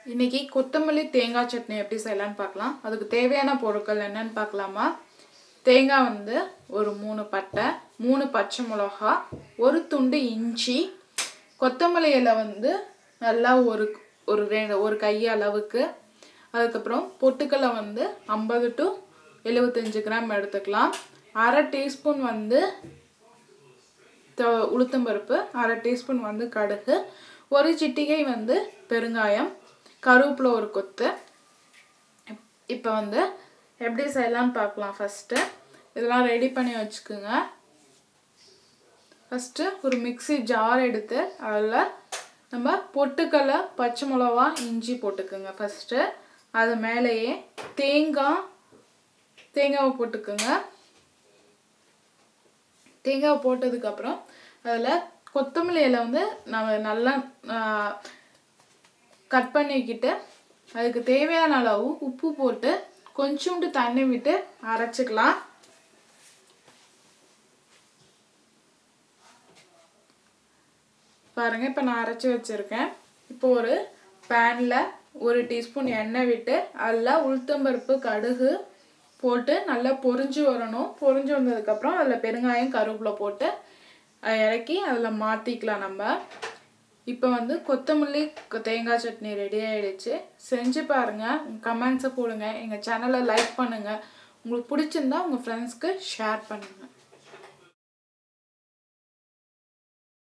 இன்னைக்கு கொத்தமல்லி தேங்காய் சட்னி எப்படி செய்யலாம்னு பார்க்கலாம் அதுக்கு தேவையான பொருட்கள் என்னன்னு பார்க்கலாமா தேங்காய் வந்து ஒரு மூணு பட்டை மூணு பச்சை மிளகா ஒரு துண்டு இஞ்சி கொத்தமல்லி இலை வந்து நல்லா ஒரு ஒரு ரெண்டு ஒரு கை அளவுக்கு அதுக்கப்புறம் பொட்டுக்கடலை வந்து ஐம்பது டு எழுபத்தஞ்சு கிராம் எடுத்துக்கலாம் அரை டீஸ்பூன் வந்து த- உளுத்தம்பருப்பு அரை டீஸ்பூன் வந்து கடுகு ஒரு சிட்டிகை வந்து பெருங்காயம் கருவேப்பிலை ஒரு கொத்து இப்போ வந்து எப்படி செய்யலாம்னு பார்க்கலாம் ஃபஸ்ட்டு இதெல்லாம் ரெடி பண்ணி வச்சுக்கோங்க ஃபஸ்ட்டு ஒரு மிக்ஸி ஜார் எடுத்து அதில் நம்ம பொட்டுக்கடலை பச்சை மிளகா இஞ்சி போட்டுக்கோங்க ஃபஸ்ட்டு அது மேலேயே தேங்காய் தேங்காவை போட்டுக்கோங்க தேங்காவை போட்டதுக்கப்புறம் அதில் கொத்தமல்லி இலை வந்து நம்ம நல்லா கட் பண்ணிக்கிட்டு அதுக்கு தேவையான அளவு உப்பு போட்டு கொஞ்சோண்டு தண்ணி விட்டு அரைச்சிக்கலாம் பாருங்க இப்போ நான் அரைச்சி வச்சுருக்கேன் இப்போ ஒரு பேனில் ஒரு டீஸ்பூன் எண்ணெய் விட்டு அதில் உளுத்தம்பருப்பு கடுகு போட்டு நல்லா பொரிஞ்சு வரணும் பொரிஞ்சு வந்ததுக்கப்புறம் அதில் பெருங்காயம் கருவேப்பிலை போட்டு அதை இறக்கி அதில் மாற்றிக்கலாம் நம்ம இப்போ வந்து கொத்தமல்லி கொ- தேங்காய் சட்னி ரெடி ஆயிடுச்சு செஞ்சு பாருங்கள் கமெண்ட்ஸை போடுங்க எங்கள் சேனலை லைக் பண்ணுங்கள் உங்களுக்கு பிடிச்சிருந்தா உங்கள் ஃப்ரெண்ட்ஸ்க்கு ஷேர் பண்ணுங்கள்